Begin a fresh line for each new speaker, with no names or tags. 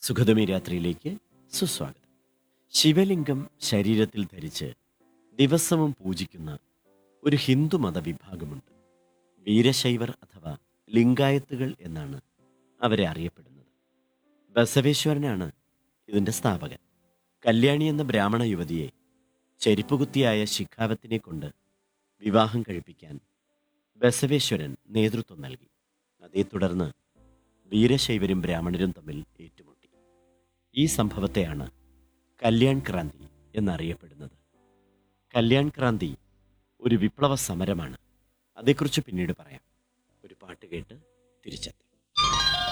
സുഖതമി രാത്രിയിലേക്ക് സുസ്വാഗതം ശിവലിംഗം ശരീരത്തിൽ ധരിച്ച് ദിവസവും പൂജിക്കുന്ന ഒരു ഹിന്ദുമത വിഭാഗമുണ്ട് വീരശൈവർ അഥവാ ലിംഗായത്തുകൾ എന്നാണ് അവരെ അറിയപ്പെടുന്നത് ബസവേശ്വരനാണ് ഇതിൻ്റെ സ്ഥാപകൻ കല്യാണി എന്ന ബ്രാഹ്മണ യുവതിയെ ചെരിപ്പുകുത്തിയായ ശിഖാവത്തിനെ കൊണ്ട് വിവാഹം കഴിപ്പിക്കാൻ ബസവേശ്വരൻ നേതൃത്വം നൽകി അതേ തുടർന്ന് വീരശൈവരും ബ്രാഹ്മണരും തമ്മിൽ ഏറ്റുമുട്ടി ഈ സംഭവത്തെയാണ് കല്യാൺ ക്രാന്തി എന്നറിയപ്പെടുന്നത് കല്യാൺ ക്രാന്തി ഒരു വിപ്ലവ സമരമാണ് അതേക്കുറിച്ച് പിന്നീട് പറയാം ഒരു പാട്ട് കേട്ട് തിരിച്ചെത്താം